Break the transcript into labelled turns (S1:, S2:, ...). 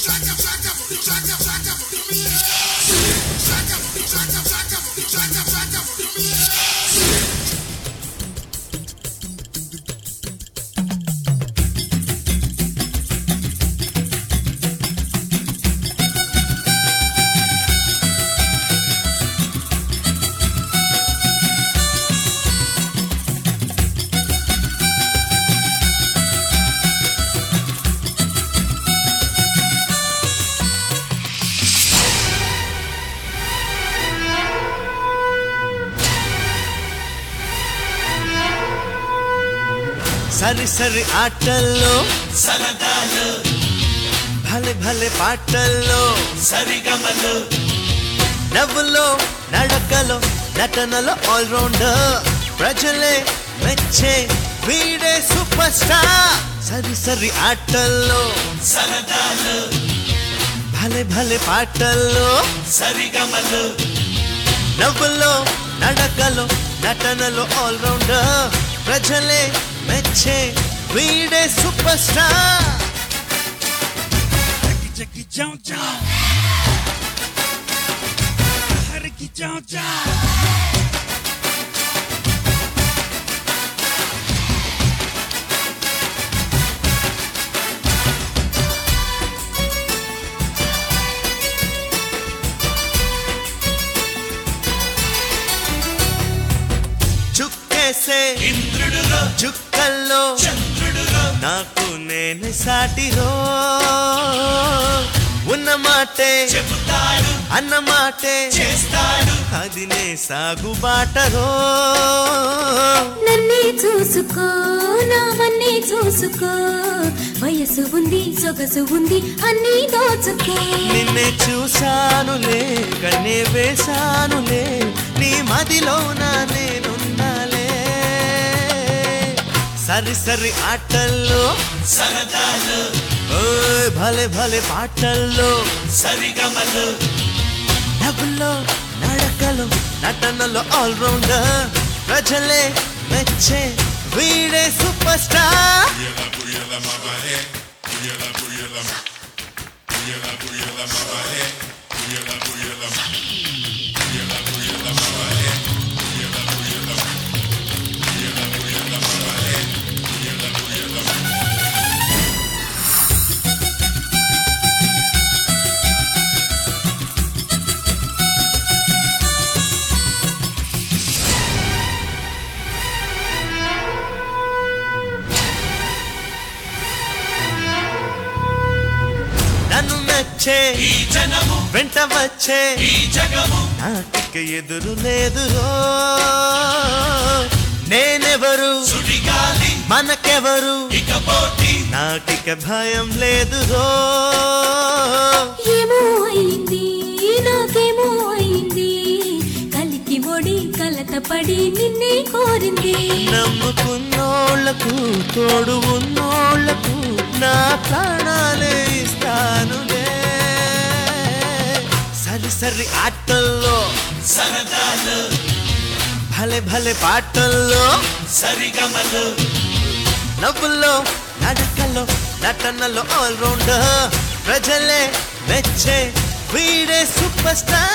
S1: సరి సరి ఆటల్లో
S2: సరదాలు
S1: భలే భలే పాటల్లో
S2: సరిగమలు
S1: నవ్వులో నడకలో నటనలో ఆల్రౌండర్ ప్రజలే మెచ్చే వీడే సూపర్ స్టార్ సరి సరి ఆటల్లో
S2: సరదాలు
S1: భలే భలే పాటల్లో
S2: సరిగమలు
S1: నవ్వులో నడకలో నటనలో ఆల్రౌండర్ ప్రజలే మెచ్చే వీడే super star
S3: Jackie John John. Hariki John John.
S1: చుక్కేసే
S2: ఇంద్రుడులో
S1: చుక్కల్లో
S2: చంద్రుడులో
S1: నాకు నేను సాటిరో ఉన్న మాటే
S2: చెబుతాడు
S1: అన్న మాటే
S2: చేస్తాడు
S1: అది నే సాగుబాటరో
S4: నన్నే చూసుకో నావన్నీ చూసుకో వయసు ఉంది సొగసు ఉంది అన్నీ దోచుకో
S1: నిన్నే చూశానులే కన్నే వేశానులే నీ మదిలోన నేనున్నాలే సరి సరి ఆటల్లో
S2: సరదాలు
S1: ఓయ్ భలే భలే పాటల్లో
S2: సరిగమలు
S1: నవ్వుల్లో నడకలో నటనలో ఆల్రౌండర్ ప్రజలే మెచ్చే వీడే సూపర్ స్టార్ నన్ను మెచ్చే
S2: ఈ జనము
S1: వెంట వచ్చే
S2: ఈ జగము
S1: నాటిక ఎదురు లేదురో నేనెవరు
S2: సుడిగాలి
S1: మనకెవరు
S2: ఇక పోటీ
S1: నాటిక భయం లేదురో
S4: ఏమో అయింది నాకేమో అయింది కలికి ఒడి కలత పడి నిన్నే కోరింది
S1: నమ్ముకున్నోళ్లకు తోడు ఉన్నోళ్లకు నా ప్రాణాలే ఇస్తానులే సరి సరి ఆటల్లో
S2: సరదాలు
S1: భలే భలే పాటల్లో
S2: సరిగమలు
S1: నవ్వుల్లో నడకల్లో నటనలో ఆల్రౌండర్ ప్రజలే మెచ్చే వీడే సూపర్ స్టార్